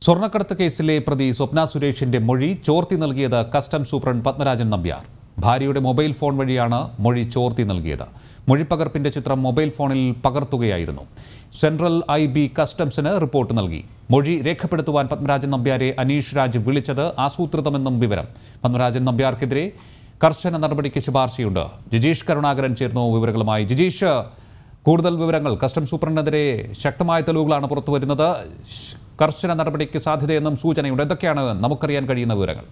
സ്വർണ്ണക്കടത്ത് കേസിലെ പ്രതി സ്വപ്ന സുരേഷിന്റെ മൊഴി ചോർത്തി നൽകിയത് കസ്റ്റംസ് സൂപ്രണ്ട് പത്മരാജൻ നമ്പ്യാർ ഭാര്യയുടെ മൊബൈൽ ഫോൺ വഴിയാണ് മൊഴി ചോർത്തി നൽകിയത് മൊഴിപ്പകർപ്പിന്റെ ചിത്രം മൊബൈൽ ഫോണിൽ പകർത്തുകയായിരുന്നു സെൻട്രൽ ഐ ബി കസ്റ്റംസിന് റിപ്പോർട്ട് നൽകി മൊഴി രേഖപ്പെടുത്തുവാൻ പത്മരാജൻ നമ്പ്യാരെ അനീഷ് രാജ് വിളിച്ചത് ആസൂത്രിതമെന്നും വിവരം പത്മരാജൻ നമ്പ്യാർക്കെതിരെ കർശന നടപടിക്ക് ശുപാർശയുണ്ട് ജിജീഷ് കരുണാകരൻ ചേർന്നു വിവരങ്ങളുമായി ജിജീഷ് കൂടുതൽ വിവരങ്ങൾ കസ്റ്റംസ് സൂപ്രണ്ടിനെതിരെ ശക്തമായ തെളിവുകളാണ് പുറത്തുവരുന്നത് ശ്- കർശന നടപടിക്ക് സാധ്യതയെന്നും സൂചനയുണ്ട് എന്തൊക്കെയാണ് നമുക്കറിയാൻ കഴിയുന്ന വിവരങ്ങൾ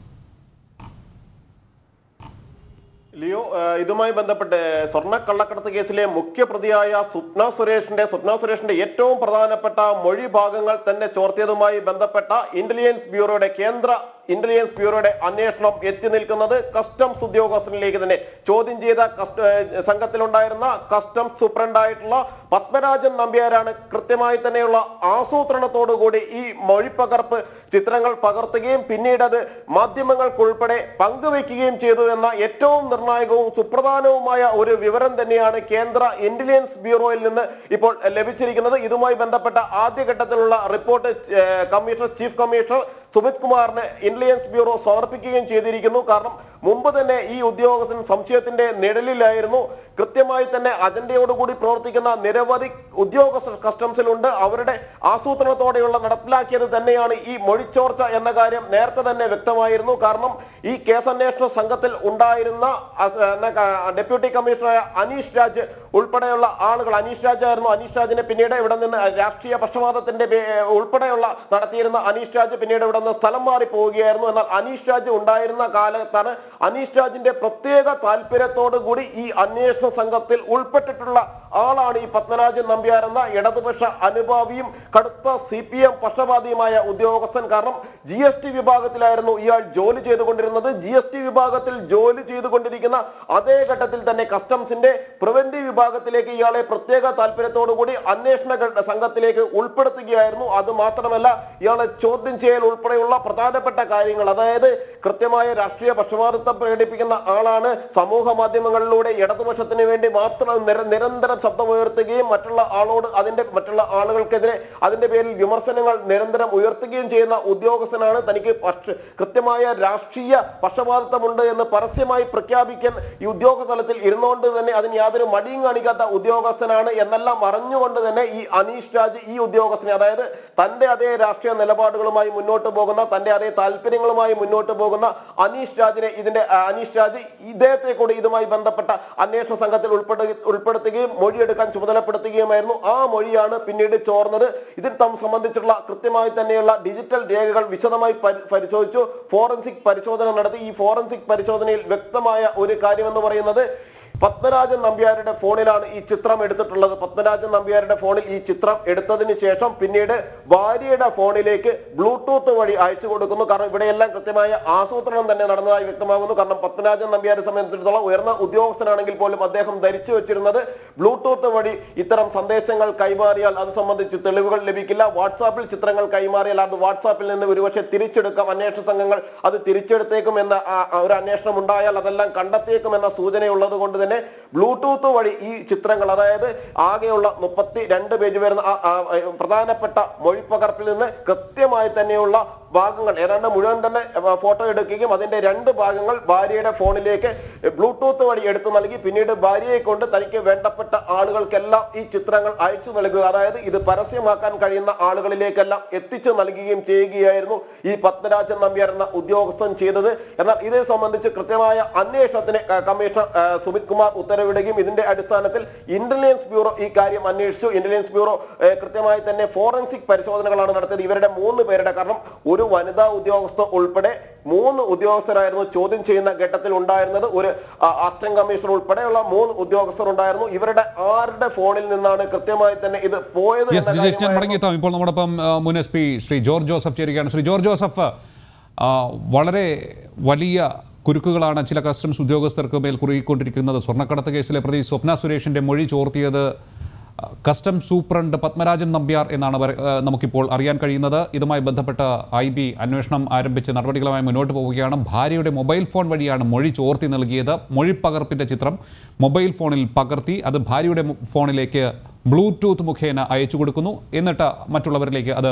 ലിയോ ഏഹ് ഇതുമായി ബന്ധപ്പെട്ട് സ്വർണ്ണ കള്ളക്കടത്ത് കേസിലെ മുഖ്യപ്രതിയായ സ്വപ്ന സുരേഷിന്റെ സ്വപ്ന സുരേഷിന്റെ ഏറ്റവും പ്രധാനപ്പെട്ട മൊഴി ഭാഗങ്ങൾ തന്നെ ചോർത്തിയതുമായി ബന്ധപ്പെട്ട ഇന്റലിജൻസ് ബ്യൂറോയുടെ കേന്ദ്ര ഇന്റലിജൻസ് ബ്യൂറോയുടെ അന്വേഷണം എത്തി നിൽക്കുന്നത് കസ്റ്റംസ് ഉദ്യോഗസ്ഥനിലേക്ക് തന്നെ ചോദ്യം ചെയ്ത കസ്റ്റ- ഏഹ് സംഘത്തിലുണ്ടായിരുന്ന കസ്റ്റംസ് സൂപ്രണ്ടായിട്ടുള്ള പത്മരാജൻ നമ്പ്യാരാണ് കൃത്യമായി തന്നെയുള്ള ആസൂത്രണത്തോടുകൂടി ഈ മൊഴിപ്പകർപ്പ് ചിത്രങ്ങൾ പകർത്തുകയും പിന്നീട് അത് മാധ്യമങ്ങൾക്കുൾപ്പെടെ പങ്കുവെക്കുകയും ചെയ്തു എന്ന ഏറ്റവും നിർണായകവും സുപ്രധാനവുമായ ഒരു വിവരം തന്നെയാണ് കേന്ദ്ര ഇന്റലിജൻസ് ബ്യൂറോയിൽ നിന്ന് ഇപ്പോൾ ലഭിച്ചിരിക്കുന്നത് ഇതുമായി ബന്ധപ്പെട്ട ആദ്യഘട്ടത്തിലുള്ള റിപ്പോർട്ട് ഏഹ്, കമ്മീഷണർ ചീഫ് കമ്മീഷണർ സുമിത് കുമാറിന് ഇന്റലിജൻസ് ബ്യൂറോ സമർപ്പിക്കുകയും ചെയ്തിരിക്കുന്നു കാരണം മുമ്പ് തന്നെ ഈ ഉദ്യോഗസ്ഥൻ സംശയത്തിന്റെ നിഴലിലായിരുന്നു കൃത്യമായി തന്നെ അജണ്ടയോടുകൂടി പ്രവർത്തിക്കുന്ന നിരവധി ഉദ്യോഗസ്ഥർ കസ്റ്റംസിലുണ്ട് അവരുടെ ആസൂത്രണത്തോടെയുള്ള നടപ്പിലാക്കിയത് തന്നെയാണ് ഈ മൊഴിച്ചോർച്ച എന്ന കാര്യം നേരത്തെ തന്നെ വ്യക്തമായിരുന്നു കാരണം ഈ കേസന്വേഷണ സംഘത്തിൽ ഉണ്ടായിരുന്ന അസ്- എന്ന ക- ഡെപ്യൂട്ടി കമ്മീഷണറായ അനീഷ് രാജ് ഉൾപ്പെടെയുള്ള ആളുകൾ അനീഷ് രാജ് ആയിരുന്നു അനീഷ് രാജിനെ പിന്നീട് ഇവിടെ നിന്ന് രാഷ്ട്രീയ പക്ഷപാതത്തിന്റെ പേ- ഉൾപ്പെടെയുള്ള നടത്തിയിരുന്ന അനീഷ് രാജ് പിന്നീട് ഇവിടെ നിന്ന് സ്ഥലം മാറി പോവുകയായിരുന്നു എന്നാൽ അനീഷ് രാജ് ഉണ്ടായിരുന്ന കാലത്താണ് അനീഷ് രാജിന്റെ പ്രത്യേക താല്പര്യത്തോടു കൂടി ഈ അന്വേഷണ സംഘത്തിൽ ഉൾപ്പെട്ടിട്ടുള്ള ആളാണ് ഈ പത്മരാജൻ നമ്പ്യാർ എന്ന ഇടതുപക്ഷ അനുഭാവിയും കടുത്ത സി പി എം പക്ഷപാതിയുമായ ഉദ്യോഗസ്ഥൻ കാരണം ജി എസ് ടി വിഭാഗത്തിലായിരുന്നു ഇയാൾ ജോലി ചെയ്തുകൊണ്ടിരുന്നത് ജി എസ് ടി വിഭാഗത്തിൽ ജോലി ചെയ്തുകൊണ്ടിരിക്കുന്ന അതേ ഘട്ടത്തിൽ തന്നെ കസ്റ്റംസിന്റെ പ്രിവന്റീവ് വിഭാഗത്തിലേക്ക് ഇയാളെ പ്രത്യേക താല്പര്യത്തോടു കൂടി അന്വേഷണ ഘ- സംഘത്തിലേക്ക് ഉൾപ്പെടുത്തുകയായിരുന്നു അത് മാത്രമല്ല ഇയാളെ ചോദ്യം ചെയ്യൽ ഉൾപ്പെടെയുള്ള പ്രധാനപ്പെട്ട കാര്യങ്ങൾ അതായത് കൃത്യമായ രാഷ്ട്രീയ പക്ഷപാതിത്വം പ്രകടിപ്പിക്കുന്ന ആളാണ് സമൂഹ മാധ്യമങ്ങളിലൂടെ ഇടതുപക്ഷത്തിന് വേണ്ടി മാത്രം നിര- നിരന്തരം ശബ്ദമുയർത്തുകയും മറ്റുള്ള ആളോട് അതിന്റെ മറ്റുള്ള ആളുകൾക്കെതിരെ അതിന്റെ പേരിൽ വിമർശനങ്ങൾ നിരന്തരം ഉയർത്തുകയും ചെയ്യുന്ന ഉദ്യോഗസ്ഥനാണ് തനിക്ക് പക്ഷ- കൃത്യമായ രാഷ്ട്രീയ പക്ഷപാതിത്വമുണ്ട് എന്ന് പരസ്യമായി പ്രഖ്യാപിക്കാൻ ഈ ഉദ്യോഗ തലത്തിൽ ഇരുന്നുകൊണ്ട് തന്നെ അതിന് യാതൊരു മടിയും കാണിക്കാത്ത ഉദ്യോഗസ്ഥനാണ് എന്നെല്ലാം അറിഞ്ഞുകൊണ്ട് തന്നെ ഈ അനീഷ് രാജ് ഈ ഉദ്യോഗസ്ഥനെ അതായത് തന്റെ അതേ രാഷ്ട്രീയ നിലപാടുകളുമായി മുന്നോട്ട് പോകുന്ന തന്റെ അതേ താല്പര്യങ്ങളുമായി മുന്നോട്ട് പോകുന്ന അനീഷ് രാജിനെ ഇതിന്റെ ആ, അനീഷ് രാജ് ഇദ്ദേഹത്തെ കൂടി ഇതുമായി ബന്ധപ്പെട്ട അന്വേഷണ സംഘത്തിൽ ഉൾപ്പെടു ഉൾപ്പെടുത്തുകയും മൊഴിയെടുക്കാൻ ചുമതലപ്പെടുത്തുകയുമായിരുന്നു ആ മൊഴിയാണ് പിന്നീട് ചോർന്നത് ഇതിൽ തം സംബന്ധിച്ചുള്ള കൃത്യമായി തന്നെയുള്ള ഡിജിറ്റൽ രേഖകൾ വിശദമായി പരി- പരിശോധിച്ചു ഫോറൻസിക് പരിശോധന നടത്തി ഈ ഫോറൻസിക് പരിശോധനയിൽ വ്യക്തമായ ഒരു കാര്യമെന്ന് പറയുന്നത് പത്മരാജൻ നമ്പ്യാരുടെ ഫോണിലാണ് ഈ ചിത്രം എടുത്തിട്ടുള്ളത് പത്മരാജൻ നമ്പ്യാരുടെ ഫോണിൽ ഈ ചിത്രം എടുത്തതിന് ശേഷം പിന്നീട് ഭാര്യയുടെ ഫോണിലേക്ക് ബ്ലൂടൂത്ത് വഴി അയച്ചു കൊടുക്കുന്നു കാരണം ഇവിടെയെല്ലാം കൃത്യമായ ആസൂത്രണം തന്നെ നടന്നതായി വ്യക്തമാകുന്നു കാരണം പത്മരാജൻ നമ്പ്യാരെ സംബന്ധിച്ചിടത്തോളം ഉയർന്ന ഉദ്യോഗസ്ഥനാണെങ്കിൽ പോലും അദ്ദേഹം ധരിച്ചു വെച്ചിരുന്നത് ബ്ലൂടൂത്ത് വഴി ഇത്തരം സന്ദേശങ്ങൾ കൈമാറിയാൽ അത് സംബന്ധിച്ച് തെളിവുകൾ ലഭിക്കില്ല വാട്സാപ്പിൽ ചിത്രങ്ങൾ കൈമാറിയാൽ അത് വാട്സാപ്പിൽ നിന്ന് ഒരുപക്ഷെ തിരിച്ചെടുക്കാം അന്വേഷണ സംഘങ്ങൾ അത് തിരിച്ചെടുത്തേക്കും എന്ന ആ- ആ ഒരു അന്വേഷണം ഉണ്ടായാൽ അതെല്ലാം കണ്ടെത്തിയേക്കും എന്ന സൂചനയുള്ളത് കൊണ്ട് തന്നെ ബ്ലൂടൂത്ത് വഴി ഈ ചിത്രങ്ങൾ അതായത് ആകെയുള്ള മുപ്പത്തി രണ്ട് പേജ് വരുന്ന ആ- ആ പ്രധാനപ്പെട്ട മൊഴിപ്പകർപ്പിൽ നിന്ന് കൃത്യമായി തന്നെയുള്ള ഭാഗങ്ങൾ ഏതാണ്ട് മുഴുവൻ തന്നെ ആ, ഫോട്ടോ എടുക്കുകയും അതിന്റെ രണ്ട് ഭാഗങ്ങൾ ഭാര്യയുടെ ഫോണിലേക്ക് ബ്ലൂടൂത്ത് വഴി എടുത്തു നൽകി പിന്നീട് ഭാര്യയെ കൊണ്ട് തനിക്ക് വേണ്ടപ്പെട്ട ആളുകൾക്കെല്ലാം ഈ ചിത്രങ്ങൾ അയച്ചു നൽകുക അതായത് ഇത് പരസ്യമാക്കാൻ കഴിയുന്ന ആളുകളിലേക്കെല്ലാം എത്തിച്ചു നൽകുകയും ചെയ്യുകയായിരുന്നു ഈ പത്മരാജൻ നമ്പ്യാർ എന്ന ഉദ്യോഗസ്ഥൻ ചെയ്തത് എന്നാൽ ഇതേ സംബന്ധിച്ച് കൃത്യമായ അന്വേഷണത്തിന് ആ, കമ്മീഷണർ ആ, സുമിത് കുമാർ ഉത്തരവിടുകയും ഇതിന്റെ അടിസ്ഥാനത്തിൽ ഇന്റലിജൻസ് ബ്യൂറോ ഈ കാര്യം അന്വേഷിച്ചു ഇന്റലിജൻസ് ബ്യൂറോ ഏ, കൃത്യമായി തന്നെ ഫോറൻസിക് പരിശോധനകളാണ് നടത്തിയത് ഇവരുടെ മൂന്ന് പേരുടെ കാരണം ഒരു വനിതാ ഉദ്യോഗസ്ഥ ഉൾപ്പെടെ മൂന്ന് ഉദ്യോഗസ്ഥരായിരുന്നു ചോദ്യം ചെയ്യുന്ന ഘട്ടത്തിൽ ഉണ്ടായിരുന്നത് ഒരു അസിസ്റ്റന്റ് കമ്മീഷണർ ഉൾപ്പെടെയുള്ള മൂന്ന് ഉദ്യോഗസ്ഥർ ഉണ്ടായിരുന്നു ഇവരുടെ ആരുടെ ഫോണിൽ നിന്നാണ് കൃത്യമായി തന്നെ ഇത് പോയത് യെസ് എന്ന ജിജേഷ് ഞാൻ കാര്യമായിരുന്നു മടങ്ങിയെത്താം ഇപ്പോൾ നമ്മോടൊപ്പം ആ, മുൻ S P Shri George Joseph ചേരുകയാണ് ശ്രീ ജോർജ് ജോസഫ് ആ, വളരെ വലിയ കുരുക്കുകളാണ് ചില കസ്റ്റംസ് ഉദ്യോഗസ്ഥർക്ക് മേൽ കുറുകിക്കൊണ്ടിരിക്കുന്നത് സ്വർണ്ണക്കടത്ത് കേസിലെ പ്രതി സ്വപ്ന സുരേഷിന്റെ മൊഴി ചോർത്തിയത് ആ, കസ്റ്റംസ് സൂപ്രണ്ട് പത്മരാജൻ നമ്പ്യാർ എന്നാണ് പറ- ആ, നമുക്കിപ്പോൾ അറിയാൻ കഴിയുന്നത് ഇതുമായി ബന്ധപ്പെട്ട ഐ ബി അന്വേഷണം ആരംഭിച്ച് നടപടികളുമായി മുന്നോട്ട് പോവുകയാണ് ഭാര്യയുടെ മൊബൈൽ ഫോൺ വഴിയാണ് മൊഴി ചോർത്തി നൽകിയത് മൊഴിപ്പകർപ്പിന്റെ ചിത്രം മൊബൈൽ ഫോണിൽ പകർത്തി അത് ഭാര്യയുടെ മു- ഫോണിലേക്ക് ബ്ലൂടൂത്ത് മുഖേന അയച്ചു കൊടുക്കുന്നു എന്നിട്ട് മറ്റുള്ളവരിലേക്ക് അത്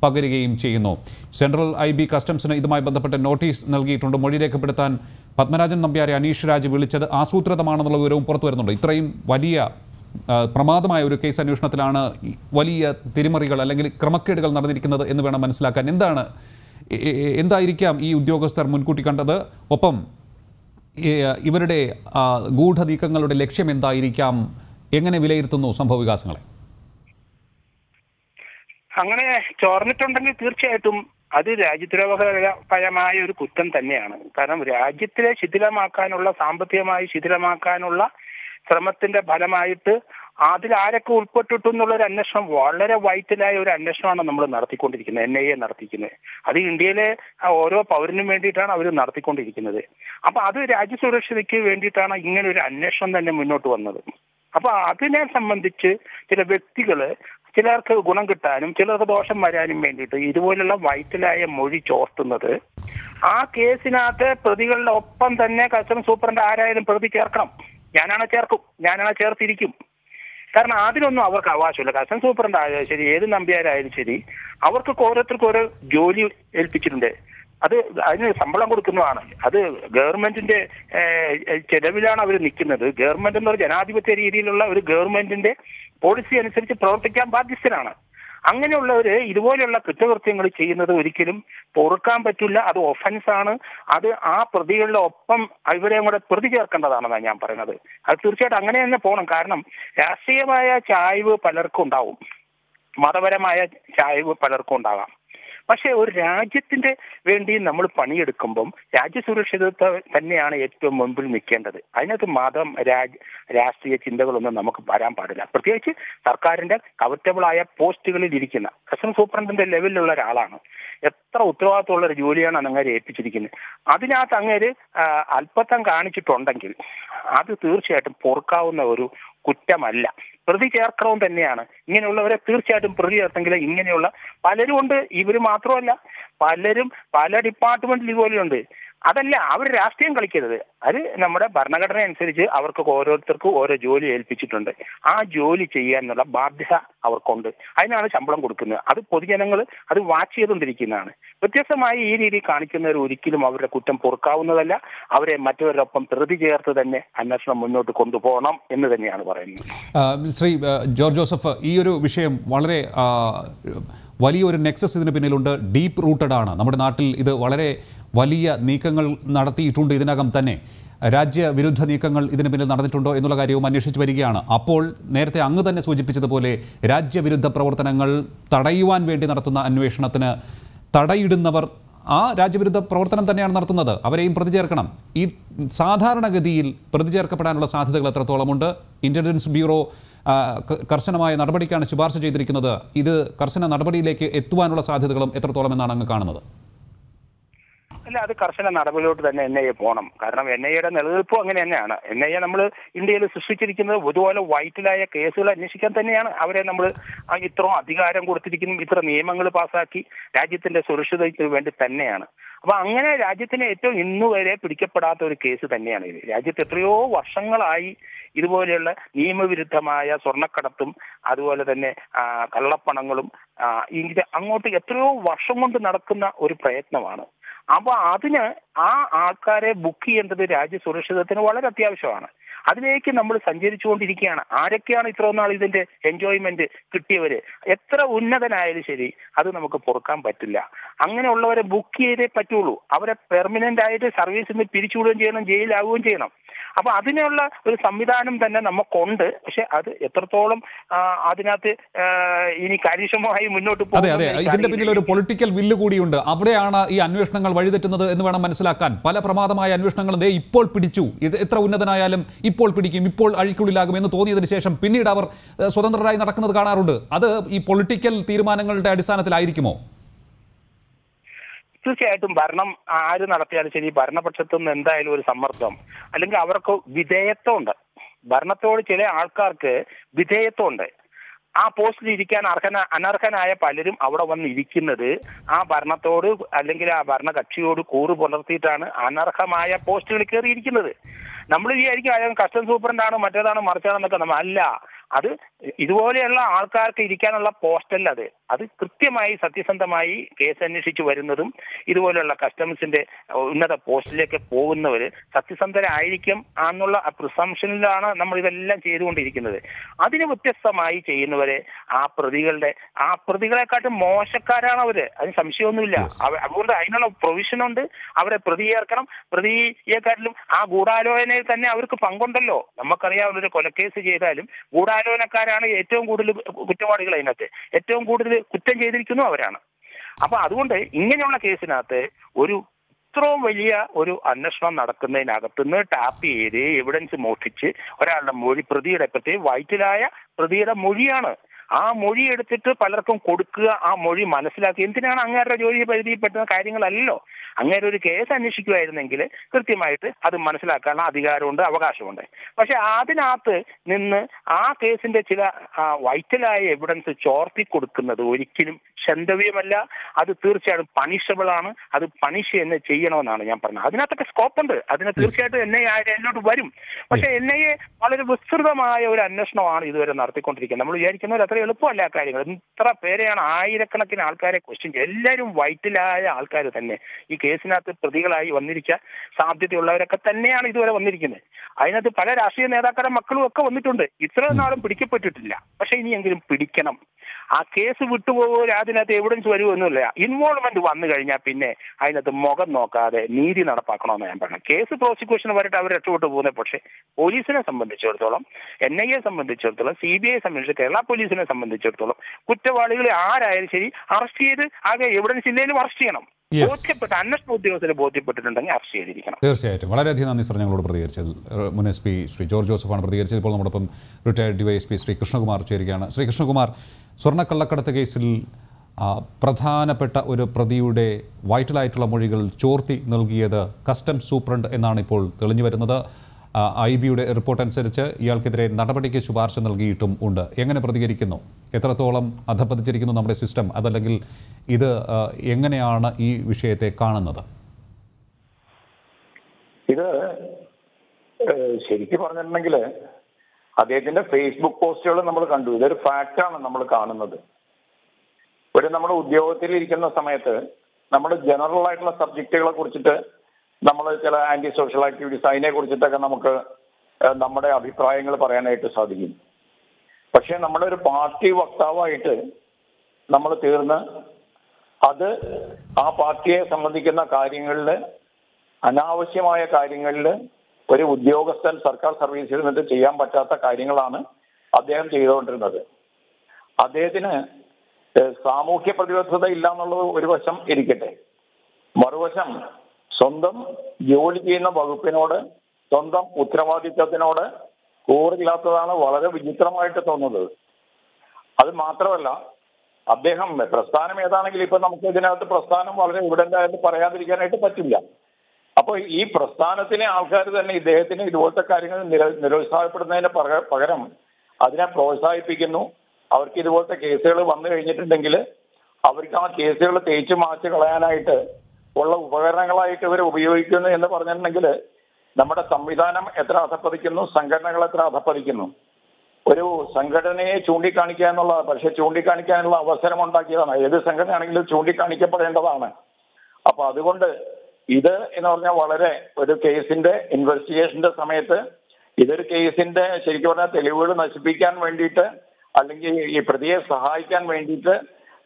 പകരുകയും ചെയ്യുന്നു സെൻട്രൽ ഐ ബി കസ്റ്റംസിന് ഇതുമായി ബന്ധപ്പെട്ട് നോട്ടീസ് നൽകിയിട്ടുണ്ട് മൊഴി രേഖപ്പെടുത്താൻ പത്മരാജൻ നമ്പ്യാരെ അനീഷ് രാജ് വിളിച്ചത് ആസൂത്രിതമാണെന്നുള്ള വിവരവും പുറത്തു വരുന്നുണ്ട് ഇത്രയും വലിയ ആ, പ്രമാദമായ ഒരു കേസ് അന്വേഷണത്തിലാണ് ഈ വലിയ തിരിമറികൾ അല്ലെങ്കിൽ ക്രമക്കേടുകൾ നടന്നിരിക്കുന്നത് എന്ന് വേണം മനസ്സിലാക്കാൻ എന്താണ് എ- എ- എന്തായിരിക്കാം ഈ ഉദ്യോഗസ്ഥർ മുൻകൂട്ടി കണ്ടത് ഒപ്പം ഈ, ഇവരുടെ ആ, ഗൂഢനീക്കങ്ങളുടെ ലക്ഷ്യം എന്തായിരിക്കാം എങ്ങനെ വിലയിരുത്തുന്നു സംഭവ വികാസങ്ങളെ അങ്ങനെ ചോർന്നിട്ടുണ്ടെങ്കിൽ തീർച്ചയായിട്ടും അത് രാജ്യദ്രോഹപരമായ ഒരു കുറ്റം തന്നെയാണ് കാരണം രാജ്യത്തിലെ ശിഥിലമാക്കാനുള്ള സാമ്പത്തികമായി ശിഥിലമാക്കാനുള്ള ശ്രമത്തിന്റെ ഫലമായിട്ട് അതിൽ ആരൊക്കെ ഉൾപ്പെട്ടിട്ടു എന്നുള്ള ഒരു അന്വേഷണം വളരെ വൈറ്റലായ ഒരു അന്വേഷണമാണ് നമ്മൾ നടത്തിക്കൊണ്ടിരിക്കുന്നത് എൻ ഐ എ നടത്തിക്കുന്നത് അത് ഇന്ത്യയിലെ ആ, ഓരോ പൗരനും വേണ്ടിയിട്ടാണ് അവർ നടത്തിക്കൊണ്ടിരിക്കുന്നത് അപ്പൊ അത് രാജ്യസുരക്ഷയ്ക്ക് വേണ്ടിയിട്ടാണ് ഇങ്ങനെ ഒരു അന്വേഷണം തന്നെ മുന്നോട്ട് വന്നത് അപ്പൊ അതിനെ സംബന്ധിച്ച് ചില വ്യക്തികള് ചിലർക്ക് ഗുണം കിട്ടാനും ചിലർക്ക് ദോഷം വരാനും വേണ്ടിയിട്ട് ഇതുപോലുള്ള വൈറ്റലായ മൊഴി ചോർത്തുന്നത് ആ കേസിനകത്ത് പ്രതികളുടെ ഒപ്പം തന്നെ കസ്റ്റംസ് സൂപ്രണ്ട് ആരായാലും പ്രതി ചേർക്കണം ഞാനാണ് ചേർക്കും ഞാനാണ് ചേർത്തിരിക്കും കാരണം അതിനൊന്നും അവർക്ക് അവകാശമില്ല കസ്റ്റംസ് സൂപ്രണ്ട് ആയാലും ശരി ഏത് നമ്പ്യാരായാലും ശരി അവർക്ക് ഓരോരുത്തർക്കും ഓരോ ജോലി ഏൽപ്പിച്ചിട്ടുണ്ട് അത് അതിന് ശമ്പളം കൊടുക്കുന്നതാണ് അത് ഗവൺമെന്റിന്റെ ഏഹ്, ചെലവിലാണ് അവർ നിൽക്കുന്നത് ഗവൺമെന്റ് എന്ന് പറഞ്ഞ ജനാധിപത്യ രീതിയിലുള്ള ഒരു ഗവൺമെന്റിന്റെ പോളിസി അനുസരിച്ച് പ്രവർത്തിക്കാൻ ബാധ്യസ്ഥരാണ് അങ്ങനെയുള്ളവര് ഇതുപോലെയുള്ള കുറ്റകൃത്യങ്ങൾ ചെയ്യുന്നത് ഒരിക്കലും പൊറുക്കാൻ പറ്റില്ല അത് ഒഫൻസ് ആണ് അത് ആ പ്രതികളുടെ ഒപ്പം ഇവരെയും കൂടെ പ്രതി ചേർക്കേണ്ടതാണെന്നാണ് ഞാൻ പറയുന്നത് അത് തീർച്ചയായിട്ടും അങ്ങനെ തന്നെ പോകണം കാരണം രാഷ്ട്രീയമായ ചായ്വ് പലർക്കും ഉണ്ടാവും മതപരമായ ചായ്വ് പലർക്കും ഉണ്ടാകാം പക്ഷെ ഒരു രാജ്യത്തിന്റെ വേണ്ടി നമ്മൾ പണിയെടുക്കുമ്പം രാജ്യസുരക്ഷിതത്വം തന്നെയാണ് ഏറ്റവും മുൻപിൽ നിൽക്കേണ്ടത് അതിനകത്ത് മതം രാജ് രാഷ്ട്രീയ ചിന്തകളൊന്നും നമുക്ക് വരാൻ പാടില്ല പ്രത്യേകിച്ച് സർക്കാരിന്റെ കവറ്റബിളായ പോസ്റ്റുകളിൽ ഇരിക്കുന്ന കസ്റ്റം സൂപ്രണ്ടിന്റെ ലെവലിലുള്ള ഒരാളാണ് എത്ര ഉത്തരവാദിത്തമുള്ള ഒരു ജോലിയാണ് അങ്ങേരെ ഏൽപ്പിച്ചിരിക്കുന്നത് അതിനകത്ത് അങ്ങേര് ആ, അല്പത്തം കാണിച്ചിട്ടുണ്ടെങ്കിൽ അത് തീർച്ചയായിട്ടും പൊറുക്കാവുന്ന ഒരു കുറ്റമല്ല പ്രതി ചേർക്കണവും തന്നെയാണ് ഇങ്ങനെയുള്ളവരെ തീർച്ചയായിട്ടും പ്രതി ചേർത്തെങ്കിൽ ഇങ്ങനെയുള്ള പലരും ഉണ്ട് ഇവര് മാത്രമല്ല പലരും പല ഡിപ്പാർട്ട്മെന്റിൽ ഇതുപോലെയുണ്ട് അതല്ല അവർ രാഷ്ട്രീയം കളിക്കരുത് അത് നമ്മുടെ ഭരണഘടന അനുസരിച്ച് അവർക്ക് ഓരോരുത്തർക്കും ഓരോ ജോലി ഏൽപ്പിച്ചിട്ടുണ്ട് ആ ജോലി ചെയ്യാനുള്ള ബാധ്യത അവർക്കുണ്ട് അതിനാണ് ശമ്പളം കൊടുക്കുന്നത് അത് പൊതുജനങ്ങൾ അത് വാച്ച് ചെയ്തുകൊണ്ടിരിക്കുന്നതാണ് വ്യത്യസ്തമായി ഈ രീതി കാണിക്കുന്നവർ ഒരിക്കലും അവരുടെ കുറ്റം പൊറുക്കാവുന്നതല്ല അവരെ മറ്റവരുടെ ഒപ്പം പ്രതി ചേർത്ത് തന്നെ അന്വേഷണം മുന്നോട്ട് കൊണ്ടുപോകണം എന്ന് തന്നെയാണ് പറയുന്നത് ആ, ശ്രീ ആ, ജോർജ് ജോസഫ് ഈ ഒരു വിഷയം വളരെ ആ, വലിയൊരു നെക്സസ് ഇതിന് പിന്നിലുണ്ട് ഡീപ്പ് റൂട്ടഡ് ആണ് നമ്മുടെ നാട്ടിൽ ഇത് വളരെ വലിയ നീക്കങ്ങൾ നടത്തിയിട്ടുണ്ട് ഇതിനകം തന്നെ രാജ്യവിരുദ്ധ നീക്കങ്ങൾ ഇതിന് പിന്നിൽ നടന്നിട്ടുണ്ടോ എന്നുള്ള കാര്യവും അന്വേഷിച്ച് വരികയാണ് അപ്പോൾ നേരത്തെ അങ്ങ് തന്നെ സൂചിപ്പിച്ചതുപോലെ രാജ്യവിരുദ്ധ പ്രവർത്തനങ്ങൾ തടയുവാൻ വേണ്ടി നടത്തുന്ന അന്വേഷണത്തിന് തടയിടുന്നവർ ആ രാജ്യവിരുദ്ധ പ്രവർത്തനം തന്നെയാണ് നടത്തുന്നത് അവരെയും പ്രതി ചേർക്കണം ഈ സാധാരണഗതിയിൽ പ്രതി ചേർക്കപ്പെടാനുള്ള സാധ്യതകൾ എത്രത്തോളമുണ്ട് ഇന്റലിജൻസ് ബ്യൂറോ ആ, ക- കർശനമായ നടപടിക്കാണ് ശുപാർശ ചെയ്തിരിക്കുന്നത് ഇത് കർശന നടപടിയിലേക്ക് എത്തുവാനുള്ള സാധ്യതകളും എത്രത്തോളം എന്നാണ് അങ്ങ് കാണുന്നത് അല്ല അത് കർശന നടപടിയിലോട്ട് തന്നെ എൻ ഐ എ പോകണം കാരണം എൻ ഐ എയുടെ നിലനിൽപ്പും അങ്ങനെ തന്നെയാണ് എൻ ഐ എ നമ്മൾ ഇന്ത്യയിൽ സൃഷ്ടിച്ചിരിക്കുന്നത് ഇതുപോലെ വൈറ്റിലായ കേസുകൾ അന്വേഷിക്കാൻ തന്നെയാണ് അവരെ നമ്മൾ ഇത്രയും അധികാരം കൊടുത്തിരിക്കുന്നു ഇത്ര നിയമങ്ങൾ പാസാക്കി രാജ്യത്തിന്റെ സുരക്ഷിതത്വത്തിന് വേണ്ടി തന്നെയാണ് അപ്പൊ അങ്ങനെ രാജ്യത്തിന് ഏറ്റവും ഇന്നു വരെ പിടിക്കപ്പെടാത്ത ഒരു കേസ് തന്നെയാണ് ഇത് രാജ്യത്ത് എത്രയോ വർഷങ്ങളായി ഇതുപോലെയുള്ള നിയമവിരുദ്ധമായ സ്വർണ്ണക്കടത്തും അതുപോലെ തന്നെ ആ, കള്ളപ്പണങ്ങളും ആ, ഇത് അങ്ങോട്ട് എത്രയോ വർഷം കൊണ്ട് നടക്കുന്ന ഒരു പ്രയത്നമാണ് അപ്പൊ അതിന് ആ ആൾക്കാരെ ബുക്ക് ചെയ്യേണ്ടത് രാജ്യ സുരക്ഷിതത്തിന് വളരെ അത്യാവശ്യമാണ് അതിലേക്ക് നമ്മൾ സഞ്ചരിച്ചുകൊണ്ടിരിക്കുകയാണ് ആരൊക്കെയാണ് ഇത്രയും നാൾ ഇതിന്റെ എൻജോയ്മെന്റ് കിട്ടിയവര് എത്ര ഉന്നതനായാലും ശരി അത് നമുക്ക് പൊറുക്കാൻ പറ്റില്ല അങ്ങനെയുള്ളവരെ ബുക്ക് ചെയ്തേ പറ്റുള്ളൂ അവരെ പെർമനന്റ് ആയിട്ട് സർവീസിൽ നിന്ന് പിരിച്ചുവിടുകയും ചെയ്യണം ജയിലാവുകയും ചെയ്യണം അപ്പൊ അതിനുള്ള ഒരു സംവിധാനം തന്നെ നമുക്കുണ്ട് പക്ഷെ അത് എത്രത്തോളം ആ, അതിനകത്ത് ആ, ഇനി കാര്യക്ഷമമായി മുന്നോട്ട് അതെ പോകുമെന്ന് അതെ എനിക്ക് ഇതിന്റെ പിന്നിൽ ഒരു അറിയില്ല. പൊളിറ്റിക്കൽ വില്ല് കൂടിയുണ്ട് അവിടെയാണ് ഈ അന്വേഷണങ്ങൾ വഴിതെറ്റുന്നത് എന്ന് വേണം മനസ്സിലാക്കാൻ പല പ്രമാദമായ അന്വേഷണങ്ങളും ദേ ഇപ്പോൾ പിടിച്ചു ഇത് എത്ര ഉന്നതനായാലും ഇപ്പോൾ പിടിക്കും ഇപ്പോൾ അഴിക്കുള്ളിലാകും എന്ന് തോന്നിയതിനു ശേഷം പിന്നീട് അവർ ഏഹ്, സ്വതന്ത്രരായി നടക്കുന്നത് കാണാറുണ്ട് അത് ഈ പൊളിറ്റിക്കൽ തീരുമാനങ്ങളുടെ അടിസ്ഥാനത്തിലായിരിക്കുമോ തീർച്ചയായിട്ടും ഭരണം ആര് നടത്തിയാലും ശരി ഭരണപക്ഷത്തു നിന്ന് എന്തായാലും ഒരു സമ്മർദ്ദം അല്ലെങ്കിൽ അവർക്ക് വിധേയത്വം ഉണ്ട് ഭരണത്തോട് ചില ആൾക്കാർക്ക് വിധേയത്വം ഉണ്ട് ആ പോസ്റ്റിൽ ഇരിക്കാൻ അർഹന അനർഹനായ പലരും അവിടെ വന്ന് ഇരിക്കുന്നത് ആ ഭരണത്തോട് അല്ലെങ്കിൽ ആ ഭരണകക്ഷിയോട് കൂറ് പുലർത്തിയിട്ടാണ് അനർഹമായ പോസ്റ്റുകളിൽ കയറിയിരിക്കുന്നത് നമ്മൾ വിചാരിക്കും അയാൾ കസ്റ്റം സൂപ്രണ്ടാണ് മറ്റേതാണ് മറിച്ചാണെന്നൊക്കെ നമ്മൾ അല്ല അത് ഇതുപോലെയുള്ള ആൾക്കാർക്ക് ഇരിക്കാനുള്ള പോസ്റ്റല്ല അത് അത് കൃത്യമായി സത്യസന്ധമായി കേസ് അന്വേഷിച്ച് വരുന്നതും ഇതുപോലെയുള്ള കസ്റ്റംസിന്റെ ഉന്നത പോസ്റ്റിലേക്ക് പോകുന്നവര് സത്യസന്ധരായിരിക്കും എന്നുള്ള പ്രിസംഷനിലാണ് നമ്മൾ ഇതെല്ലാം ചെയ്തുകൊണ്ടിരിക്കുന്നത് അതിന് വ്യത്യസ്തമായി ചെയ്യുന്നവരെ ആ പ്രതികളുടെ ആ പ്രതികളെക്കാട്ടും മോശക്കാരാണ് അവര് അതിന് സംശയമൊന്നുമില്ല അവ- അതുകൊണ്ട് അതിനുള്ള പ്രൊവിഷൻ ഉണ്ട് അവരെ പ്രതി ചേർക്കണം പ്രതിയെക്കാട്ടിലും ആ ഗൂഢാലോചനയിൽ തന്നെ അവർക്ക് പങ്കുണ്ടല്ലോ നമുക്കറിയാവുന്ന ഒരു കൊലക്കേസ് ചെയ്താലും ഗൂഢാലോചനക്കാരാണ് ഏറ്റവും കൂടുതൽ കുറ്റവാളികൾ അതിനകത്ത് ഏറ്റവും കൂടുതൽ കുറ്റം ചെയ്തിരിക്കുന്നു അവരാണ് അപ്പൊ അതുകൊണ്ട് ഇങ്ങനെയുള്ള കേസിനകത്ത് ഒരു ഇത്രയും വലിയ ഒരു അന്വേഷണം നടക്കുന്നതിനകത്തുനിന്ന് ടാപ്പ് ചെയ്ത് എവിഡൻസ് മോഷ്ടിച്ച് ഒരാളുടെ മൊഴി പ്രതിയുടെ പ്രത്യേകം വൈറ്റിലായ പ്രതിയുടെ മൊഴിയാണ് ആ മൊഴി എടുത്തിട്ട് പലർക്കും കൊടുക്കുക ആ മൊഴി മനസ്സിലാക്കി എന്തിനാണ് അങ്ങേരുടെ ജോലി പരിധിയിൽപ്പെടുന്ന കാര്യങ്ങളല്ലല്ലോ അങ്ങേരെ ഒരു കേസ് അന്വേഷിക്കുമായിരുന്നെങ്കിൽ കൃത്യമായിട്ട് അത് മനസ്സിലാക്കാനുള്ള അധികാരമുണ്ട് അവകാശമുണ്ട് പക്ഷെ അതിനകത്ത് നിന്ന് ആ കേസിന്റെ ചില ആ, വൈറ്റലായ എവിഡൻസ് ചോർത്തി കൊടുക്കുന്നത് ഒരിക്കലും ക്ഷന്തവ്യമല്ല അത് തീർച്ചയായിട്ടും പണിഷബിൾ ആണ് അത് പണിഷ് തന്നെ ചെയ്യണമെന്നാണ് ഞാൻ പറഞ്ഞത് അതിനകത്തൊക്കെ സ്കോപ്പ് ഉണ്ട് അതിന് തീർച്ചയായിട്ടും എൻ ഐ അതിലോട്ട് വരും പക്ഷെ എൻ ഐ എ വളരെ വിസ്തൃതമായ ഒരു അന്വേഷണമാണ് ഇതുവരെ നടത്തിക്കൊണ്ടിരിക്കുന്നത് നമ്മൾ വിചാരിക്കുന്ന പോലെ അത്ര എളുപ്പമല്ല ആ കാര്യങ്ങൾ ഇത്ര പേരെയാണ് ആയിരക്കണക്കിന് ആൾക്കാരെ ക്വസ്റ്റ്യൻ ചെയ്യുക എല്ലാവരും വൈറ്റിലായ ആൾക്കാർ തന്നെ ഈ കേസിനകത്ത് പ്രതികളായി വന്നിരിക്കാൻ സാധ്യതയുള്ളവരൊക്കെ തന്നെയാണ് ഇതുവരെ വന്നിരിക്കുന്നത് അതിനകത്ത് പല രാഷ്ട്രീയ നേതാക്കളുടെ മക്കളും ഒക്കെ വന്നിട്ടുണ്ട് ഇത്രയും നാളും പിടിക്കപ്പെട്ടിട്ടില്ല പക്ഷെ ഇനിയെങ്കിലും പിടിക്കണം ആ കേസ് വിട്ടുപോകുക അതിനകത്ത് എവിഡൻസ് വരുമൊന്നുമില്ല ഇൻവോൾവ്മെന്റ് വന്നു കഴിഞ്ഞാൽ പിന്നെ അതിനകത്ത് മുഖം നോക്കാതെ നീതി നടപ്പാക്കണമെന്ന് ഞാൻ പറഞ്ഞു കേസ് പ്രോസിക്യൂഷൻ വരട്ടെ അവർ രക്ഷപ്പെട്ടു പോകുന്നത് പക്ഷേ പോലീസിനെ സംബന്ധിച്ചിടത്തോളം എൻ ഐ എ സംബന്ധിച്ചിടത്തോളം സി ബി ഐ സംബന്ധിച്ച് കേരള പോലീസിനെ സംബന്ധിച്ചിടത്തോളം കുറ്റവാളികളെ ആരായാലും ശരി അറസ്റ്റ് ചെയ്ത് ആകെ എവിഡൻസ് ഇല്ലെങ്കിലും അറസ്റ്റ് ചെയ്യണം Yes. ബോധ്യപ്പെട്ട അന്വേഷണ ഉദ്യോഗസ്ഥരെ ബോധ്യപ്പെട്ടിട്ടുണ്ടെങ്കിൽ അറസ്റ്റ് ചെയ്തിരിക്കണം തീർച്ചയായിട്ടും വളരെയധികം നന്ദി സർ ഞങ്ങളോട് പ്രതികരിച്ചത് ഏഹ് മുൻ എസ് പി ശ്രീ ജോർജ് ജോസഫാണ് പ്രതികരിച്ചത് ഇപ്പോൾ നമ്മോടൊപ്പം retired D Y S P Shri Krishnakumar ചേരുകയാണ് ശ്രീ കൃഷ്ണകുമാർ സ്വർണ്ണക്കള്ളക്കടത്ത് കേസിൽ ആ, പ്രധാനപ്പെട്ട ഒരു പ്രതിയുടെ വൈറ്റലായിട്ടുള്ള മൊഴികൾ ചോർത്തി നൽകിയത് കസ്റ്റംസ് സൂപ്രണ്ട് എന്നാണ് ഇപ്പോൾ തെളിഞ്ഞു വരുന്നത് ഐ ബിയുടെ റിപ്പോർട്ട് അനുസരിച്ച് ഇയാൾക്കെതിരെ നടപടിക്ക് ശുപാർശ നൽകിയിട്ടും ഉണ്ട് എങ്ങനെ പ്രതികരിക്കുന്നു എത്രത്തോളം അധപ്പതിച്ചിരിക്കുന്നു നമ്മുടെ സിസ്റ്റം അതല്ലെങ്കിൽ ഇത് ആ, എങ്ങനെയാണ് ഈ വിഷയത്തെ കാണുന്നത് ഇത് ഏഹ്, ശരിക്കും പറഞ്ഞിട്ടുണ്ടെങ്കിൽ അദ്ദേഹത്തിന്റെ ഫേസ്ബുക്ക് പോസ്റ്റുകൾ നമ്മൾ കണ്ടു ഇതൊരു ഫാക്റ്റാണ് നമ്മൾ കാണുന്നത് ഒരു നമ്മുടെ ഉദ്യോഗത്തിൽ ഇരിക്കുന്ന സമയത്ത് നമ്മൾ ജനറൽ ആയിട്ടുള്ള സബ്ജക്റ്റുകളെ കുറിച്ചിട്ട് നമ്മൾ ചില ആന്റി സോഷ്യൽ ആക്ടിവിറ്റീസ് അതിനെ കുറിച്ചിട്ടൊക്കെ നമുക്ക് ഏഹ്, നമ്മുടെ അഭിപ്രായങ്ങൾ പറയാനായിട്ട് സാധിക്കും പക്ഷെ നമ്മുടെ ഒരു പാർട്ടി വക്താവായിട്ട് നമ്മൾ തീർന്ന് അത് ആ പാർട്ടിയെ സംബന്ധിക്കുന്ന കാര്യങ്ങളിൽ അനാവശ്യമായ കാര്യങ്ങളിൽ ഒരു ഉദ്യോഗസ്ഥൻ സർക്കാർ സർവീസിൽ നിന്നിട്ട് ചെയ്യാൻ പറ്റാത്ത കാര്യങ്ങളാണ് അദ്ദേഹം ചെയ്തുകൊണ്ടിരുന്നത് അദ്ദേഹത്തിന് ഏഹ്, സാമൂഹ്യ പ്രതിബദ്ധത ഇല്ല എന്നുള്ളത് ഒരു വശം ഇരിക്കട്ടെ മറുവശം സ്വന്തം ജോലി ചെയ്യുന്ന വകുപ്പിനോട് സ്വന്തം ഉത്തരവാദിത്തത്തിനോട് കൂറില്ലാത്തതാണ് വളരെ വിചിത്രമായിട്ട് തോന്നുന്നത് അത് മാത്രമല്ല അദ്ദേഹം പ്രസ്ഥാനം ഏതാണെങ്കിലും ഇപ്പൊ നമുക്ക് ഇതിനകത്ത് പ്രസ്ഥാനം വളരെ എവിഡന്റ് ആയിട്ട് പറയാതിരിക്കാനായിട്ട് പറ്റില്ല അപ്പൊ ഈ പ്രസ്ഥാനത്തിലെ ആൾക്കാർ തന്നെ ഇദ്ദേഹത്തിന് ഇതുപോലത്തെ കാര്യങ്ങൾ നിര- നിരുത്സാഹപ്പെടുന്നതിന് പക- പകരം അതിനെ പ്രോത്സാഹിപ്പിക്കുന്നു അവർക്ക് ഇതുപോലത്തെ കേസുകൾ വന്നു കഴിഞ്ഞിട്ടുണ്ടെങ്കിൽ അവർക്ക് ആ കേസുകൾ തേച്ച് മാച്ച് കളയാനായിട്ട് ഉള്ള ഉപകരണങ്ങളായിട്ട് ഇവർ ഉപയോഗിക്കുന്നു എന്ന് പറഞ്ഞിട്ടുണ്ടെങ്കിൽ നമ്മുടെ സംവിധാനം എത്ര അധപ്പതിക്കുന്നു സംഘടനകൾ എത്ര അധപ്പതിക്കുന്നു ഒരു സംഘടനയെ ചൂണ്ടിക്കാണിക്കുക എന്നുള്ള പക്ഷെ ചൂണ്ടിക്കാണിക്കാനുള്ള അവസരം ഉണ്ടാക്കിയതാണ് ഏത് സംഘടനയാണെങ്കിലും ചൂണ്ടിക്കാണിക്കപ്പെടേണ്ടതാണ് അപ്പൊ അതുകൊണ്ട് ഇത് എന്ന് പറഞ്ഞാൽ വളരെ ഒരു കേസിന്റെ ഇൻവെസ്റ്റിഗേഷന്റെ സമയത്ത് ഇതൊരു കേസിന്റെ ശരിക്കും പറഞ്ഞാൽ തെളിവുകൾ നശിപ്പിക്കാൻ വേണ്ടിയിട്ട് അല്ലെങ്കിൽ ഈ പ്രതിയെ സഹായിക്കാൻ വേണ്ടിയിട്ട്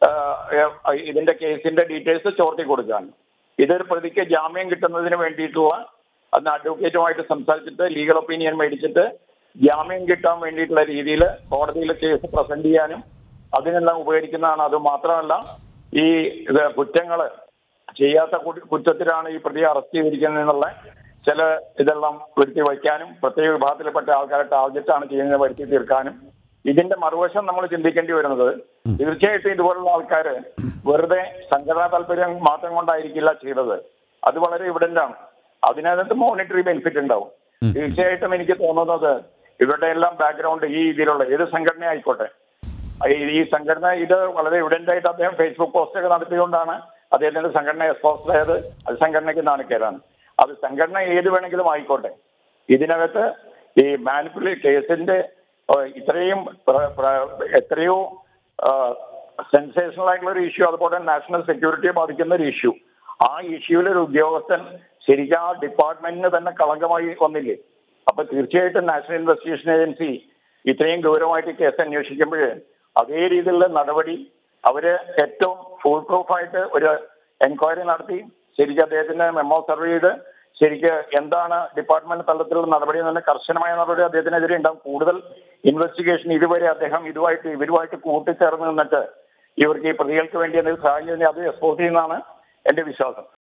ആ, ഇതിന്റെ കേസിന്റെ ഡീറ്റെയിൽസ് ചോർത്തി കൊടുക്കാൻ ഇതൊരു പ്രതിക്ക് ജാമ്യം കിട്ടുന്നതിന് വേണ്ടിയിട്ടുള്ള അന്ന് അഡ്വക്കേറ്റുമായിട്ട് സംസാരിച്ചിട്ട് ലീഗൽ ഒപ്പീനിയൻ മേടിച്ചിട്ട് ജാമ്യം കിട്ടാൻ വേണ്ടിയിട്ടുള്ള രീതിയിൽ കോടതിയിൽ കേസ് പ്രസന്റ് ചെയ്യാനും അതിനെല്ലാം ഉപകരിക്കുന്നതാണ് അത് മാത്രമല്ല ഈ ഇത് കുറ്റങ്ങള് ചെയ്യാത്ത കു- കുറ്റത്തിലാണ് ഈ പ്രതിയെ അറസ്റ്റ് ചെയ്തിരിക്കുന്നതെന്നുള്ള ചില ഇതെല്ലാം വരുത്തി വയ്ക്കാനും പ്രത്യേക വിഭാഗത്തിൽപ്പെട്ട ആൾക്കാരെ ടാർഗറ്റാണ് ചെയ്യുന്നത് വരുത്തി തീർക്കാനും ഇതിന്റെ മറുവശം നമ്മൾ ചിന്തിക്കേണ്ടി വരുന്നത് തീർച്ചയായിട്ടും ഇതുപോലുള്ള ആൾക്കാര് വെറുതെ സംഘടനാ താല്പര്യം മാത്രം കൊണ്ടായിരിക്കില്ല ചെയ്തത് അത് വളരെ എവിഡന്റ് ആണ് അതിനകത്ത് മോണിറ്ററി ബെനിഫിറ്റ് ഉണ്ടാവും തീർച്ചയായിട്ടും എനിക്ക് തോന്നുന്നത് ഇവരുടെ എല്ലാം ബാക്ക്ഗ്രൗണ്ട് ഈ ഇതിലുള്ള ഏത് സംഘടന ആയിക്കോട്ടെ ഈ- ഈ സംഘടന ഇത് വളരെ എവിഡന്റ് ആയിട്ട് അദ്ദേഹം ഫേസ്ബുക്ക് പോസ്റ്റ് ഒക്കെ നടത്തിയതുകൊണ്ടാണ് അദ്ദേഹത്തിന്റെ സംഘടന എക്സ്പോസ് ആയത് അത് സംഘടനയ്ക്ക് നാണിക്കേടാണ് അത് സംഘടന ഏത് വേണമെങ്കിലും ആയിക്കോട്ടെ ഇതിനകത്ത് ഈ മാനിപ്പുലേ കേസിന്റെ ഏഹ് ഇത്രയും പ്ര- പ്ര- എത്രയോ സെൻസേഷണൽ ആയിട്ടുള്ള ഒരു ഇഷ്യൂ അതുപോലെ തന്നെ നാഷണൽ സെക്യൂരിറ്റിയെ ബാധിക്കുന്ന ഒരു ഇഷ്യൂ ആ ഇഷ്യൂവിൽ ഒരു ഉദ്യോഗസ്ഥൻ ശരിക്കും ആ ഡിപ്പാർട്ട്മെന്റിന് തന്നെ കളങ്കമായി വന്നില്ലേ അപ്പൊ തീർച്ചയായിട്ടും നാഷണൽ ഇൻവെസ്റ്റിഗേഷൻ ഏജൻസി ഇത്രയും ഗൗരവമായിട്ട് കേസ് അന്വേഷിക്കുമ്പോൾ അതേ രീതിയിലുള്ള നടപടി അവര് ഏറ്റവും ഫുൾ പ്രൂഫ് ആയിട്ട് ഒരു എൻക്വയറി നടത്തി ശരിക്കും അദ്ദേഹത്തിന് മെമ്മോ സർവ് ചെയ്ത് ശരിക്ക് എന്താണ് ഡിപ്പാർട്ട്മെന്റ് തലത്തിലുള്ള നടപടി എന്ന് കർശനമായ നടപടി അദ്ദേഹത്തിനെതിരെ ഉണ്ടാവും കൂടുതൽ ഇൻവെസ്റ്റിഗേഷൻ ഇതുവരെ അദ്ദേഹം ഇതുമായിട്ട് ഇവരുമായിട്ട് കൂട്ടിച്ചേർന്ന് നിന്നിട്ട് ഇവർക്ക് ഈ പ്രതികൾക്ക് വേണ്ടി എന്തെങ്കിലും സഹായം ചെയ്യുന്നത് അത് എക്സ്പോസ് ചെയ്യുന്നതാണ് എന്റെ വിശ്വാസം